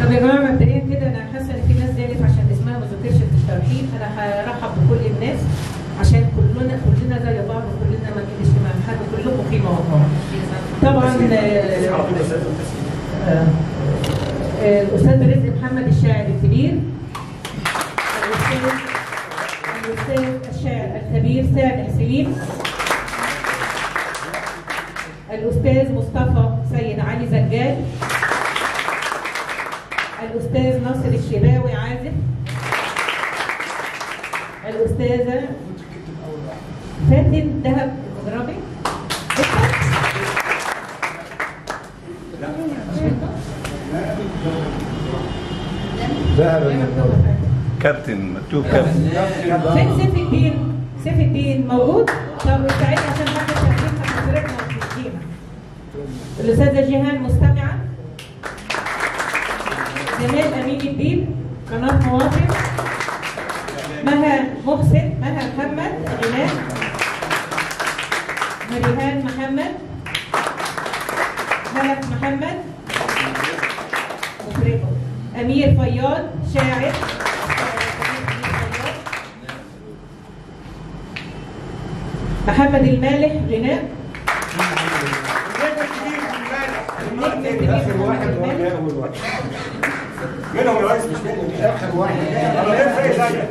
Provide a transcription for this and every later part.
طب يا جماعه مبدئيا كده انا حاسه ان في ناس زعلت عشان اسمها ما ذكرش في الترحيب انا هرحب بكل الناس عشان كلنا كلنا زي بعض وكلنا ما نجيش مع حد كلكم قيمه والله طبعا آه، آه، آه، الاستاذ رزق محمد الشاعر الكبير الاستاذ الاستاذ الشاعر الكبير سعد حسين الاستاذ مصطفى سيد علي زجاج الاستاذ ناصر الشباوي عازف الاستاذه فاتن دهب المغربي كابتن مكتوب كابتن فين سيف الدين؟ سيف الدين موجود؟ طب ساعدني عشان بعد التمرين هتشاركنا في القيمة. الأستاذة جيهان مستمعة. جمال أمين الدين قناة مواطن. مها محسن مها محمد غناء. مريهان محمد. ملك محمد. مخرجة. أمير فياض شاعر. أمير فياض. محمد المالح غناء النجم الكبير اخر واحد محمد هو المالح اول واحد منهم يا ريس مش منهم اخر واحد انا ليه فرق زيك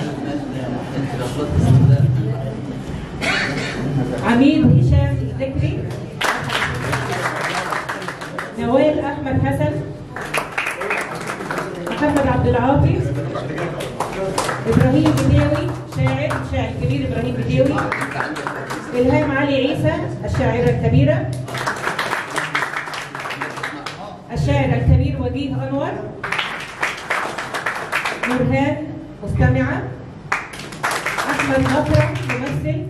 عميد هشام الذكري نوال احمد حسن محمد عبد العاطي ابراهيم بداوي شاعر شاعر كبير ابراهيم بداوي الهام علي عيسى الشاعره الكبيره الشاعر الكبير وجيه انور نورهان مستمعه احمد مكرم ممثل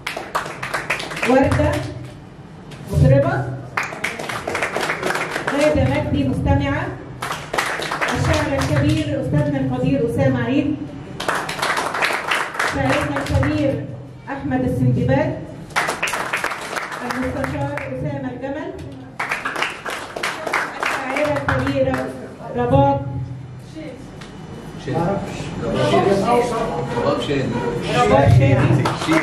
وردة مطربة غادة مجدي مستمعة الشاعر الكبير أستاذنا القدير أسامة عيد شاعرنا الكبير أحمد السندباد المستشار أسامة الجمل الشاعرة الكبيرة رباب رباب شادي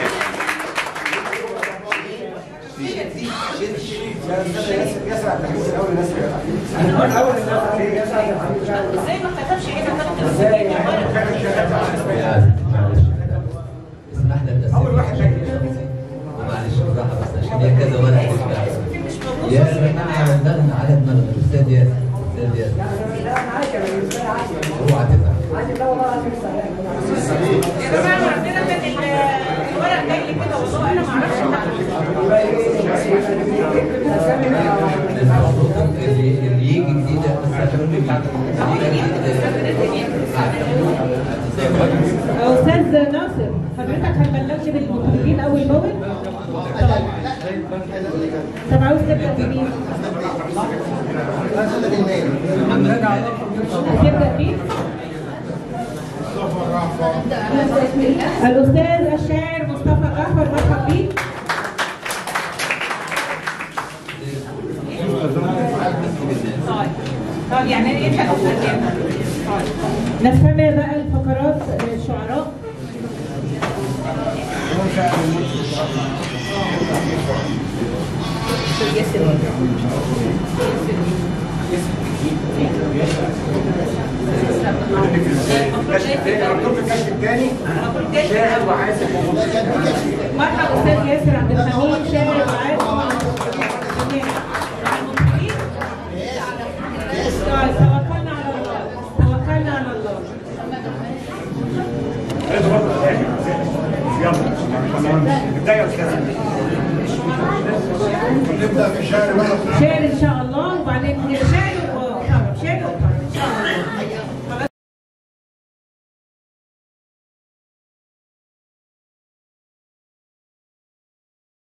ياسر عبد الحميد الاول الناس الاول الناس ازاي ما كتبش هنا ازاي يعني اسمح لي اول واحد جاي. معلش بالراحه بس عشان هي كذا ورقه يا جماعه بلغنا على دماغنا الاستاذ ياسر الاستاذ ياسر اوعى تزعل يا جماعه عندنا كان الورق جاي لي كده والله انا ما اعرفش المفروض اللي اللي يجي جديد بس هتقول لي اللي يجي جديد استاذ ناصر حضرتك هتبلغش بالمطربين اول باول طب طب عاوز تبدا بمين؟ هتبدا مين؟ الاستاذ الشاعر مصطفى جعفر مرحب بيك طيب طيب يعني انت نستمع بقى الفقرات الشعراء مكتوب الكشف الثاني شاهد وحاسب وموسيقى مرحبا استاذ ياسر عبد الحميد شاعر وعازف طيب توكلنا على الله توكلنا على الله يلا بدايه الكلام نبدا في الشهر بقى شاعر ان شاء الله